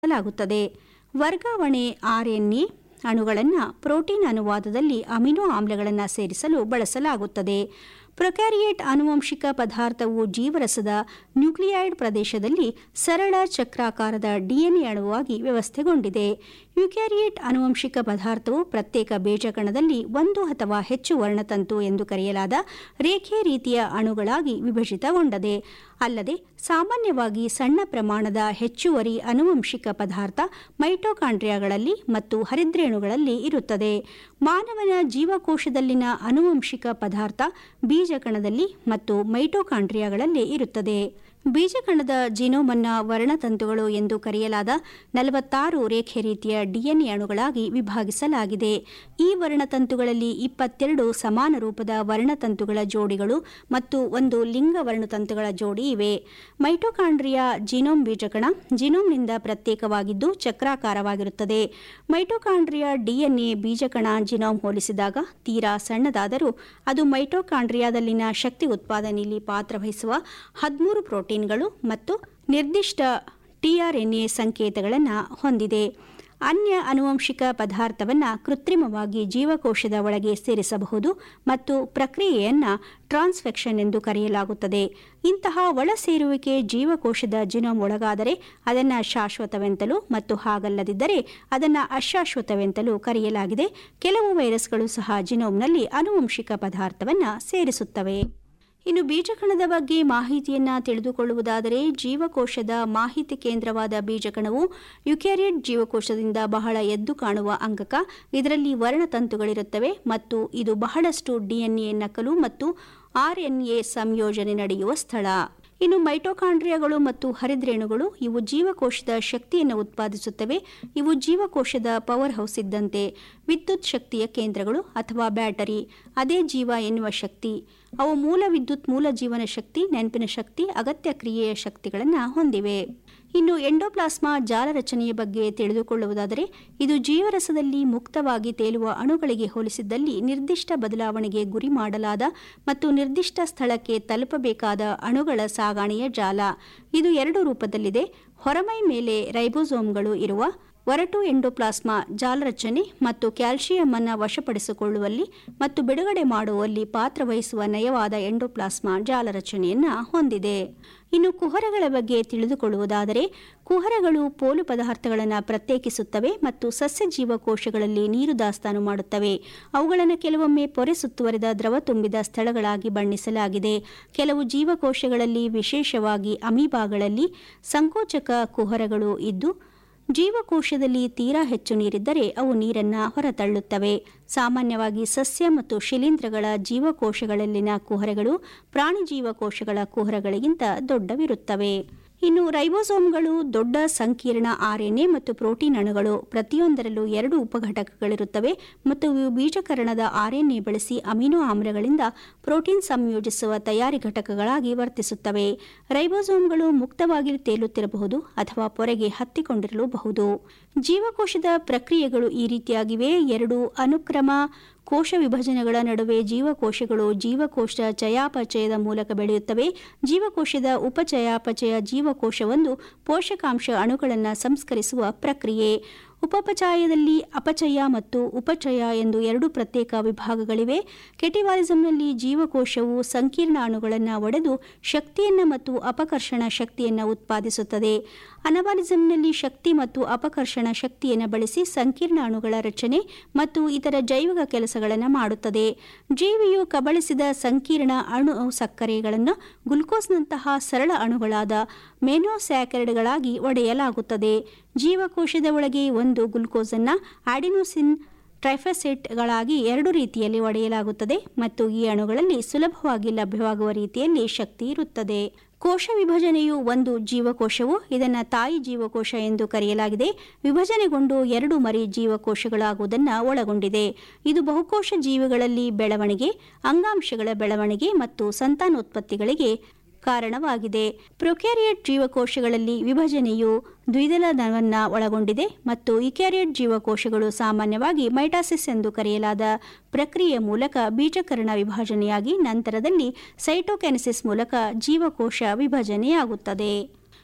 ಲಾಗುತ್ತದೆ ವರ್ಗಾವಣೆ ಆರ್ಎನ್ಎ ಅಣುಗಳನ್ನು protein ಅನುವಾದದಲ್ಲಿ amino ಆಮ್ಲಗಳನ್ನು ಸೇರಿಸಲು ಬಳಸಲಾಗುತ್ತದೆ ಪ್ರೊಕ್ಯಾರಿಯೇಟ್ ಆನುವಂಶಿಕ ಪದಾರ್ಥವು ಜೀವರಸದ ನ್ಯೂಕ್ಲಿಯೈಡ್ ಪ್ರದೇಶದಲ್ಲಿ ಸರಳ ಚಕ್ರಾಕಾರದ ಡಿಎನ್ಎ ಅಣುವಾಗಿ ವ್ಯವಸ್ಥೆಗೊಂಡಿದೆ ಯುಕ್ಯಾರಿಯೇಟ್ ಆನುವಂಶಿಕ ಪದಾರ್ಥವು ಪ್ರತ್ಯೇಕ ಬೇಜಕಣದಲ್ಲಿ ಒಂದು ಅಥವಾ ಹೆಚ್ಚು ವರ್ಣತಂತು ಎಂದು ಕರೆಯಲಾದ ರೇಖೆ ರೀತಿಯ ಅಣುಗಳಾಗಿ ವಿಭಜಿತಗೊಂಡದೆ ಅಲ್ಲದೆ ಸಾಮಾನ್ಯವಾಗಿ ಸಣ್ಣ ಪ್ರಮಾಣದ ಹೆಚ್ಚುವರಿ ಆನುವಂಶಿಕ ಪದಾರ್ಥ ಮೈಟೋಕಾಂಡ್ರಿಯಾಗಳಲ್ಲಿ ಮತ್ತು ಹರಿದ್ರೇಣುಗಳಲ್ಲಿ ಇರುತ್ತದೆ ಮಾನವನ ಜೀವಕೋಶದಲ್ಲಿನ ಆನುವಂಶಿಕ ಪದಾರ್ಥ ಬೀಜಕಣದಲ್ಲಿ ಮತ್ತು ಮೈಟೋಕಾಂಡ್ರಿಯಾಗಳಲ್ಲಿ ಇರುತ್ತದೆ ಬೀಜಕಣದ ಜಿನೋಮನ್ನ ವರ್ಣತಂತುಗಳು ಎಂದು ಕರೆಯಲಾದ ನಲವತ್ತಾರು ರೇಖೆ ರೀತಿಯ ಡಿಎನ್ಎ ಅಣುಗಳಾಗಿ ವಿಭಾಗಿಸಲಾಗಿದೆ ಈ ವರ್ಣತಂತುಗಳಲ್ಲಿ ಇಪ್ಪತ್ತೆರಡು ಸಮಾನ ರೂಪದ ವರ್ಣತಂತುಗಳ ಜೋಡಿಗಳು ಮತ್ತು ಒಂದು ಲಿಂಗ ವರ್ಣತಂತುಗಳ ಜೋಡಿ ಇವೆ ಮೈಟೋಕಾಂಡ್ರಿಯಾ ಜಿನೋಮ್ ಬೀಜಕಣ ಜಿನೋಮ್ನಿಂದ ಪ್ರತ್ಯೇಕವಾಗಿದ್ದು ಚಕ್ರಾಕಾರವಾಗಿರುತ್ತದೆ ಮೈಟೋಕಾಂಡ್ರಿಯಾ ಡಿಎನ್ಎ ಬೀಜಕಣ ಜಿನೋಮ್ ಹೋಲಿಸಿದಾಗ ತೀರಾ ಸಣ್ಣದಾದರೂ ಅದು ಮೈಟೋಕಾಂಡ್ರಿಯಾದಲ್ಲಿನ ಶಕ್ತಿ ಉತ್ಪಾದನೆಯಲ್ಲಿ ಪಾತ್ರವಹಿಸುವ ಹದಿಮೂರು ಪ್ರೋಟೀನ್ಗಳು ಮತ್ತು ನಿರ್ದಿಷ್ಟ ಟಿಆರ್ಎನ್ಎ ಸಂಕೇತಗಳನ್ನು ಹೊಂದಿದೆ ಅನ್ಯ ಆನುವಂಶಿಕ ಪದಾರ್ಥವನ್ನು ಕೃತ್ರಿಮವಾಗಿ ಜೀವಕೋಶದ ಒಳಗೆ ಸೇರಿಸಬಹುದು ಮತ್ತು ಪ್ರಕ್ರಿಯೆಯನ್ನು ಟ್ರಾನ್ಸ್ಫೆಕ್ಷನ್ ಎಂದು ಕರೆಯಲಾಗುತ್ತದೆ ಇಂತಹ ಒಳಸೇರುವಿಕೆ ಜೀವಕೋಶದ ಜಿನೋಮ್ ಒಳಗಾದರೆ ಅದನ್ನು ಶಾಶ್ವತವೆಂತಲೂ ಮತ್ತು ಹಾಗಲ್ಲದಿದ್ದರೆ ಅದನ್ನು ಅಶಾಶ್ವತವೆಂತಲೂ ಕರೆಯಲಾಗಿದೆ ಕೆಲವು ವೈರಸ್ಗಳು ಸಹ ಜಿನೋಮ್ನಲ್ಲಿ ಆನುವಂಶಿಕ ಪದಾರ್ಥವನ್ನು ಸೇರಿಸುತ್ತವೆ ಇನ್ನು ಬೀಜಕಣದ ಬಗ್ಗೆ ಮಾಹಿತಿಯನ್ನು ತಿಳಿದುಕೊಳ್ಳುವುದಾದರೆ ಜೀವಕೋಶದ ಮಾಹಿತಿ ಕೇಂದ್ರವಾದ ಬೀಜಕಣವು ಯುಕ್ಯಾರಿಯಟ್ ಜೀವಕೋಶದಿಂದ ಬಹಳ ಎದ್ದು ಕಾಣುವ ಅಂಗಕ ಇದರಲ್ಲಿ ವರ್ಣತಂತುಗಳಿರುತ್ತವೆ ಮತ್ತು ಇದು ಬಹಳಷ್ಟು ಡಿಎನ್ಎ ನಕಲು ಮತ್ತು ಆರ್ಎನ್ಎ ಸಂಯೋಜನೆ ನಡೆಯುವ ಸ್ಥಳ ಇನ್ನು ಮೈಟೋಕಾಂಡ್ರಿಯಾಗಳು ಮತ್ತು ಹರಿದ್ರೇಣುಗಳು ಇವು ಜೀವಕೋಶದ ಶಕ್ತಿಯನ್ನು ಉತ್ಪಾದಿಸುತ್ತವೆ ಇವು ಜೀವಕೋಶದ ಪವರ್ ಹೌಸ್ ಇದ್ದಂತೆ ವಿದ್ಯುತ್ ಶಕ್ತಿಯ ಕೇಂದ್ರಗಳು ಅಥವಾ ಬ್ಯಾಟರಿ ಅದೇ ಜೀವ ಎನ್ನುವ ಶಕ್ತಿ ಅವು ಮೂಲ ವಿದ್ಯುತ್ ಮೂಲ ಜೀವನ ಶಕ್ತಿ ನೆನಪಿನ ಶಕ್ತಿ ಅಗತ್ಯ ಕ್ರಿಯೆಯ ಶಕ್ತಿಗಳನ್ನು ಹೊಂದಿವೆ ಇನ್ನು ಎಂಡೋಪ್ಲಾಸ್ಮಾ ಜಾಲ ರಚನೆಯ ಬಗ್ಗೆ ತಿಳಿದುಕೊಳ್ಳುವುದಾದರೆ ಇದು ಜೀವರಸದಲ್ಲಿ ಮುಕ್ತವಾಗಿ ತೇಲುವ ಅಣುಗಳಿಗೆ ಹೋಲಿಸಿದ್ದಲ್ಲಿ ನಿರ್ದಿಷ್ಟ ಬದಲಾವಣೆಗೆ ಗುರಿ ಮಾಡಲಾದ ಮತ್ತು ನಿರ್ದಿಷ್ಟ ಸ್ಥಳಕ್ಕೆ ತಲುಪಬೇಕಾದ ಅಣುಗಳ ಸಾಗಾಣೆಯ ಜಾಲ ಇದು ಎರಡು ರೂಪದಲ್ಲಿದೆ ಹೊರಮೈ ಮೇಲೆ ರೈಬೋಸೋಮ್ಗಳು ಇರುವ ಒರಟು ಎಂಡೋಪ್ಲಾಸ್ಮಾ ಜಾಲರಚನೆ ಮತ್ತು ಕ್ಯಾಲ್ಸಿಯಂ ಅನ್ನು ವಶಪಡಿಸಿಕೊಳ್ಳುವಲ್ಲಿ ಮತ್ತು ಬಿಡುಗಡೆ ಮಾಡುವಲ್ಲಿ ಪಾತ್ರವಹಿಸುವ ನಯವಾದ ಎಂಡೋಪ್ಲಾಸ್ಮಾ ಜಾಲರಚನೆಯನ್ನು ಹೊಂದಿದೆ ಇನ್ನು ಕುಹರಗಳ ಬಗ್ಗೆ ತಿಳಿದುಕೊಳ್ಳುವುದಾದರೆ ಕುಹರಗಳು ಪೋಲು ಪದಾರ್ಥಗಳನ್ನು ಪ್ರತ್ಯೇಕಿಸುತ್ತವೆ ಮತ್ತು ಸಸ್ಯ ಜೀವಕೋಶಗಳಲ್ಲಿ ನೀರು ದಾಸ್ತಾನು ಮಾಡುತ್ತವೆ ಅವುಗಳನ್ನು ಕೆಲವೊಮ್ಮೆ ಪೊರೆ ಸುತ್ತುವರಿದ ದ್ರವ ತುಂಬಿದ ಸ್ಥಳಗಳಾಗಿ ಬಣ್ಣಿಸಲಾಗಿದೆ ಕೆಲವು ಜೀವಕೋಶಗಳಲ್ಲಿ ವಿಶೇಷವಾಗಿ ಅಮೀಬಾಗಳಲ್ಲಿ ಸಂಕೋಚಕ ಕುಹರಗಳು ಇದ್ದು ಜೀವಕೋಶದಲ್ಲಿ ತೀರಾ ಹೆಚ್ಚು ನೀರಿದ್ದರೆ ಅವು ನೀರನ್ನು ಹೊರತಳ್ಳುತ್ತವೆ ಸಾಮಾನ್ಯವಾಗಿ ಸಸ್ಯ ಮತ್ತು ಶಿಲೀಂಧ್ರಗಳ ಜೀವಕೋಶಗಳಲ್ಲಿನ ಕುಹರಗಳು ಪ್ರಾಣಿ ಜೀವಕೋಶಗಳ ಕುಹರಗಳಿಗಿಂತ ದೊಡ್ಡವಿರುತ್ತವೆ ಇನ್ನು ರೈಬೋಸೋಮ್ಗಳು ದೊಡ್ಡ ಸಂಕೀರ್ಣ ಆರ್ಎನ್ಎ ಮತ್ತು ಪ್ರೋಟೀನ್ ಅಣುಗಳು ಪ್ರತಿಯೊಂದರಲ್ಲೂ ಎರಡು ಉಪಘಟಕಗಳಿರುತ್ತವೆ ಮತ್ತು ಇವು ಬೀಜಕರಣದ ಆರ್ಎನ್ಎ ಬಳಸಿ ಅಮಿನೋ ಆಮ್ಲಗಳಿಂದ ಪ್ರೋಟೀನ್ ಸಂಯೋಜಿಸುವ ತಯಾರಿ ಘಟಕಗಳಾಗಿ ವರ್ತಿಸುತ್ತವೆ ರೈಬೋಸೋಮ್ಗಳು ಮುಕ್ತವಾಗಿ ತೇಲುತ್ತಿರಬಹುದು ಅಥವಾ ಪೊರೆಗೆ ಹತ್ತಿಕೊಂಡಿರಲೂಬಹುದು ಜೀವಕೋಶದ ಪ್ರಕ್ರಿಯೆಗಳು ಈ ರೀತಿಯಾಗಿವೆ ಎರಡು ಅನುಕ್ರಮ ಕೋಶ ವಿಭಜನೆಗಳ ನಡುವೆ ಜೀವಕೋಶಗಳು ಜೀವಕೋಶ ಚಯಾಪಚಯದ ಮೂಲಕ ಬೆಳೆಯುತ್ತವೆ ಜೀವಕೋಶದ ಉಪಚಯಾಪಚಯ ಜೀವಕೋಶವೊಂದು ಪೋಷಕಾಂಶ ಅಣುಗಳನ್ನು ಸಂಸ್ಕರಿಸುವ ಪ್ರಕ್ರಿಯೆ ಉಪಪಚಾಯದಲ್ಲಿ ಅಪಚಯ ಮತ್ತು ಉಪಚಯ ಎಂದು ಎರಡು ಪ್ರತ್ಯೇಕ ವಿಭಾಗಗಳಿವೆ ಕೆಟಿವಾಲಿಸಂನಲ್ಲಿ ಜೀವಕೋಶವು ಸಂಕೀರ್ಣ ಅಣುಗಳನ್ನು ಒಡೆದು ಶಕ್ತಿಯನ್ನು ಮತ್ತು ಅಪಕರ್ಷಣ ಶಕ್ತಿಯನ್ನು ಉತ್ಪಾದಿಸುತ್ತದೆ ಅನಬಾಲಿಸಂನಲ್ಲಿ ಶಕ್ತಿ ಮತ್ತು ಅಪಕರ್ಷಣ ಶಕ್ತಿಯನ್ನು ಬಳಸಿ ಸಂಕೀರ್ಣ ಅಣುಗಳ ರಚನೆ ಮತ್ತು ಇತರ ಜೈವಿಕ ಕೆಲಸಗಳನ್ನು ಮಾಡುತ್ತದೆ ಜೀವಿಯು ಕಬಳಿಸಿದ ಸಂಕೀರ್ಣ ಅಣು ಸಕ್ಕರೆಗಳನ್ನು ಗ್ಲುಕೋಸ್ನಂತಹ ಸರಳ ಅಣುಗಳಾದ ಮೆನೋಸ್ಯಾಕರಿಡ್ಗಳಾಗಿ ಒಡೆಯಲಾಗುತ್ತದೆ ಜೀವಕೋಶದ ಒಳಗೆ ಒಂದು ಗ್ಲುಕೋಸನ್ನು ಆಡಿನೋಸಿನ್ ಟ್ರೈಫಸೆಟ್ಗಳಾಗಿ ಎರಡು ರೀತಿಯಲ್ಲಿ ಒಡೆಯಲಾಗುತ್ತದೆ ಮತ್ತು ಈ ಅಣುಗಳಲ್ಲಿ ಸುಲಭವಾಗಿ ಲಭ್ಯವಾಗುವ ರೀತಿಯಲ್ಲಿ ಶಕ್ತಿ ಇರುತ್ತದೆ ಕೋಶ ವಿಭಜನೆಯು ಒಂದು ಜೀವಕೋಶವು ಇದನ್ನು ತಾಯಿ ಜೀವಕೋಶ ಎಂದು ಕರೆಯಲಾಗಿದೆ ವಿಭಜನೆಗೊಂಡು ಎರಡು ಮರಿ ಜೀವಕೋಶಗಳಾಗುವುದನ್ನು ಒಳಗೊಂಡಿದೆ ಇದು ಬಹುಕೋಶ ಜೀವಿಗಳಲ್ಲಿ ಬೆಳವಣಿಗೆ ಅಂಗಾಂಶಗಳ ಬೆಳವಣಿಗೆ ಮತ್ತು ಸಂತಾನೋತ್ಪತ್ತಿಗಳಿಗೆ ಕಾರಣವಾಗಿದೆ ಪ್ರೊಕ್ಯಾರಿಯಟ್ ಜೀವಕೋಶಗಳಲ್ಲಿ ವಿಭಜನೆಯು ದ್ವಿದಳನವನ್ನು ಒಳಗೊಂಡಿದೆ ಮತ್ತು ಇಕ್ಯಾರಿಯಟ್ ಜೀವಕೋಶಗಳು ಸಾಮಾನ್ಯವಾಗಿ ಮೈಟಾಸಿಸ್ ಎಂದು ಕರೆಯಲಾದ ಪ್ರಕ್ರಿಯೆಯ ಮೂಲಕ ಬೀಜಕರಣ ವಿಭಜನೆಯಾಗಿ ನಂತರದಲ್ಲಿ ಸೈಟೋಕೆನೆಸಿಸ್ ಮೂಲಕ ಜೀವಕೋಶ ವಿಭಜನೆಯಾಗುತ್ತದೆ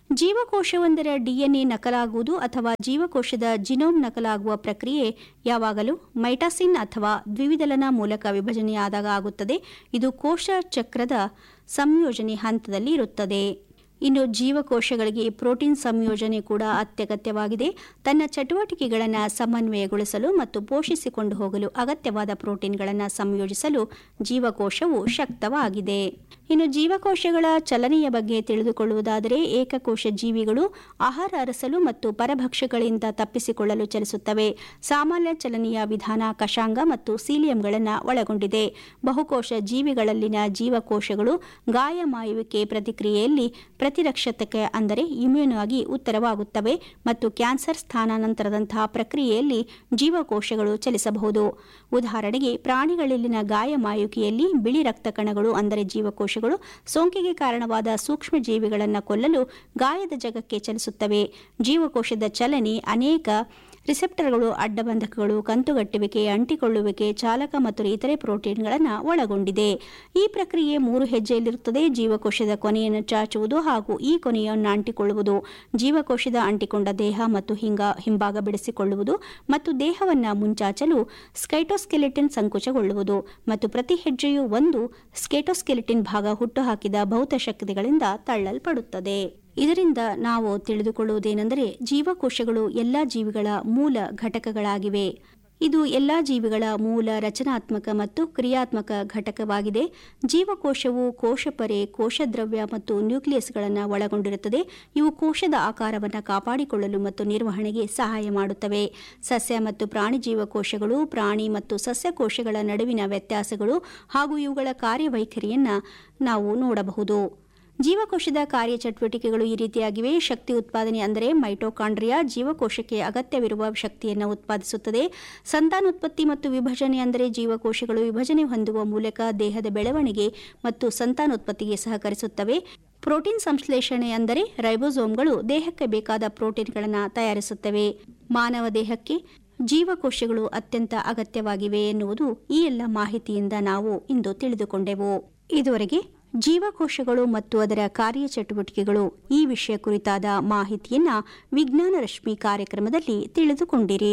ಜೀವಕೋಶವೊಂದರ ಡಿಎನ್ಎ ನಕಲಾಗುವುದು ಅಥವಾ ಜೀವಕೋಶದ ಜಿನೋಮ್ ನಕಲಾಗುವ ಪ್ರಕ್ರಿಯೆ ಯಾವಾಗಲೂ ಮೈಟಾಸಿನ್ ಅಥವಾ ದ್ವಿವಿದಲನ ಮೂಲಕ ವಿಭಜನೆಯಾದಾಗ ಆಗುತ್ತದೆ ಇದು ಕೋಶ ಚಕ್ರದ ಸಂಯೋಜನೆ ಹಂತದಲ್ಲಿ ಇರುತ್ತದೆ ಇನ್ನು ಜೀವಕೋಶಗಳಿಗೆ ಪ್ರೋಟೀನ್ ಸಂಯೋಜನೆ ಕೂಡ ಅತ್ಯಗತ್ಯವಾಗಿದೆ ತನ್ನ ಚಟುವಟಿಕೆಗಳನ್ನು ಸಮನ್ವಯಗೊಳಿಸಲು ಮತ್ತು ಪೋಷಿಸಿಕೊಂಡು ಹೋಗಲು ಅಗತ್ಯವಾದ ಪ್ರೋಟೀನ್ಗಳನ್ನು ಸಂಯೋಜಿಸಲು ಜೀವಕೋಶವು ಶಕ್ತವಾಗಿದೆ ಇನ್ನು ಜೀವಕೋಶಗಳ ಚಲನೆಯ ಬಗ್ಗೆ ತಿಳಿದುಕೊಳ್ಳುವುದಾದರೆ ಏಕಕೋಶ ಜೀವಿಗಳು ಆಹಾರ ಅರಸಲು ಮತ್ತು ಪರಭಕ್ಷಗಳಿಂದ ತಪ್ಪಿಸಿಕೊಳ್ಳಲು ಚಲಿಸುತ್ತವೆ ಸಾಮಾನ್ಯ ಚಲನೆಯ ವಿಧಾನ ಕಷಾಂಗ ಮತ್ತು ಸೀಲಿಯಂಗಳನ್ನು ಒಳಗೊಂಡಿದೆ ಬಹುಕೋಶ ಜೀವಿಗಳಲ್ಲಿನ ಜೀವಕೋಶಗಳು ಗಾಯ ಮಾಯುವಿಕೆ ಪ್ರತಿಕ್ರಿಯೆಯಲ್ಲಿ ಪ್ರತಿರಕ್ಷತಕ್ಕೆ ಅಂದರೆ ಇಮ್ಯೂನ್ ಆಗಿ ಉತ್ತರವಾಗುತ್ತವೆ ಮತ್ತು ಕ್ಯಾನ್ಸರ್ ಸ್ಥಾನಾನಂತರದಂತಹ ಪ್ರಕ್ರಿಯೆಯಲ್ಲಿ ಜೀವಕೋಶಗಳು ಚಲಿಸಬಹುದು ಉದಾಹರಣೆಗೆ ಪ್ರಾಣಿಗಳಲ್ಲಿನ ಗಾಯ ಮಾಯುವಿಕೆಯಲ್ಲಿ ಬಿಳಿ ರಕ್ತ ಕಣಗಳು ಅಂದರೆ ಜೀವಕೋಶಗಳು ಸೋಂಕಿಗೆ ಕಾರಣವಾದ ಸೂಕ್ಷ್ಮ ಜೀವಿಗಳನ್ನು ಕೊಲ್ಲಲು ಗಾಯದ ಜಗಕ್ಕೆ ಚಲಿಸುತ್ತವೆ ಜೀವಕೋಶದ ಚಲನೆ ಅನೇಕ ರಿಸೆಪ್ಟರ್ಗಳು ಅಡ್ಡಬಂಧಕಗಳು ಕಂತುಗಟ್ಟುವಿಕೆ ಅಂಟಿಕೊಳ್ಳುವಿಕೆ ಚಾಲಕ ಮತ್ತು ಇತರೆ ಪ್ರೋಟೀನ್ಗಳನ್ನು ಒಳಗೊಂಡಿದೆ ಈ ಪ್ರಕ್ರಿಯೆ ಮೂರು ಹೆಜ್ಜೆಯಲ್ಲಿರುತ್ತದೆ ಜೀವಕೋಶದ ಕೊನೆಯನ್ನು ಚಾಚುವುದು ಹಾಗೂ ಈ ಕೊನೆಯನ್ನು ಅಂಟಿಕೊಳ್ಳುವುದು ಜೀವಕೋಶದ ಅಂಟಿಕೊಂಡ ದೇಹ ಮತ್ತು ಹಿಂಗ ಹಿಂಭಾಗ ಬಿಡಿಸಿಕೊಳ್ಳುವುದು ಮತ್ತು ದೇಹವನ್ನು ಮುಂಚಾಚಲು ಸ್ಕೈಟೋಸ್ಕೆಲಿಟಿನ್ ಸಂಕುಚಗೊಳ್ಳುವುದು ಮತ್ತು ಪ್ರತಿ ಹೆಜ್ಜೆಯು ಒಂದು ಸ್ಕೇಟೋಸ್ಕೆಲಿಟಿನ್ ಭಾಗ ಹುಟ್ಟುಹಾಕಿದ ಭೌತ ಶಕ್ತಿಗಳಿಂದ ತಳ್ಳಲ್ಪಡುತ್ತದೆ ಇದರಿಂದ ನಾವು ತಿಳಿದುಕೊಳ್ಳುವುದೇನೆಂದರೆ ಜೀವಕೋಶಗಳು ಎಲ್ಲ ಜೀವಿಗಳ ಮೂಲ ಘಟಕಗಳಾಗಿವೆ ಇದು ಎಲ್ಲ ಜೀವಿಗಳ ಮೂಲ ರಚನಾತ್ಮಕ ಮತ್ತು ಕ್ರಿಯಾತ್ಮಕ ಘಟಕವಾಗಿದೆ ಜೀವಕೋಶವು ಕೋಶಪರೆ ಕೋಶದ್ರವ್ಯ ಮತ್ತು ನ್ಯೂಕ್ಲಿಯಸ್ಗಳನ್ನು ಒಳಗೊಂಡಿರುತ್ತದೆ ಇವು ಕೋಶದ ಆಕಾರವನ್ನು ಕಾಪಾಡಿಕೊಳ್ಳಲು ಮತ್ತು ನಿರ್ವಹಣೆಗೆ ಸಹಾಯ ಮಾಡುತ್ತವೆ ಸಸ್ಯ ಮತ್ತು ಪ್ರಾಣಿ ಜೀವಕೋಶಗಳು ಪ್ರಾಣಿ ಮತ್ತು ಸಸ್ಯ ಕೋಶಗಳ ನಡುವಿನ ವ್ಯತ್ಯಾಸಗಳು ಹಾಗೂ ಇವುಗಳ ಕಾರ್ಯವೈಖರಿಯನ್ನು ನಾವು ನೋಡಬಹುದು ಜೀವಕೋಶದ ಕಾರ್ಯಚಟುವಟಿಕೆಗಳು ಈ ರೀತಿಯಾಗಿವೆ ಶಕ್ತಿ ಉತ್ಪಾದನೆ ಅಂದರೆ ಮೈಟೋಕಾಂಡ್ರಿಯಾ ಜೀವಕೋಶಕ್ಕೆ ಅಗತ್ಯವಿರುವ ಶಕ್ತಿಯನ್ನು ಉತ್ಪಾದಿಸುತ್ತದೆ ಸಂತಾನೋತ್ಪತ್ತಿ ಮತ್ತು ವಿಭಜನೆ ಅಂದರೆ ಜೀವಕೋಶಗಳು ವಿಭಜನೆ ಹೊಂದುವ ಮೂಲಕ ದೇಹದ ಬೆಳವಣಿಗೆ ಮತ್ತು ಸಂತಾನೋತ್ಪತ್ತಿಗೆ ಸಹಕರಿಸುತ್ತವೆ ಪ್ರೋಟೀನ್ ಸಂಶ್ಲೇಷಣೆ ಅಂದರೆ ರೈಬೋಸೋಮ್ಗಳು ದೇಹಕ್ಕೆ ಬೇಕಾದ ಪ್ರೋಟೀನ್ಗಳನ್ನು ತಯಾರಿಸುತ್ತವೆ ಮಾನವ ದೇಹಕ್ಕೆ ಜೀವಕೋಶಗಳು ಅತ್ಯಂತ ಅಗತ್ಯವಾಗಿವೆ ಎನ್ನುವುದು ಈ ಎಲ್ಲ ಮಾಹಿತಿಯಿಂದ ನಾವು ಇಂದು ತಿಳಿದುಕೊಂಡೆವು ಇದುವರೆಗೆ ಜೀವಕೋಶಗಳು ಮತ್ತು ಅದರ ಕಾರ್ಯಚಟುವಟಿಕೆಗಳು ಈ ವಿಷಯ ಕುರಿತಾದ ಮಾಹಿತಿಯನ್ನ ವಿಜ್ಞಾನ ರಶ್ಮಿ ಕಾರ್ಯಕ್ರಮದಲ್ಲಿ ತಿಳಿದುಕೊಂಡಿರಿ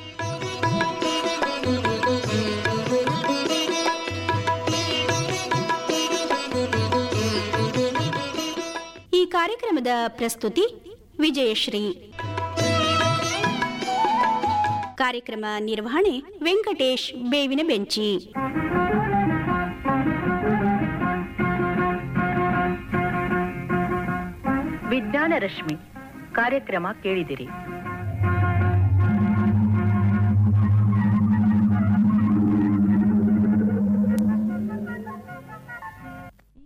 ಈ ಕಾರ್ಯಕ್ರಮದ ಪ್ರಸ್ತುತಿ ವಿಜಯಶ್ರೀ ಕಾರ್ಯಕ್ರಮ ನಿರ್ವಹಣೆ ವೆಂಕಟೇಶ್ ಬೇವಿನ ಬೆಂಚಿ ವಿಜ್ಞಾನ ರಶ್ಮಿ ಕಾರ್ಯಕ್ರಮ ಕೇಳಿದಿರಿ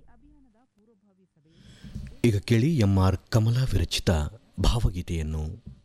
ಈಗ ಕೇಳಿ ಎಂ ಆರ್ ಕಮಲಾ ವಿರಚಿತ ಭಾವಗೀತೆಯನ್ನು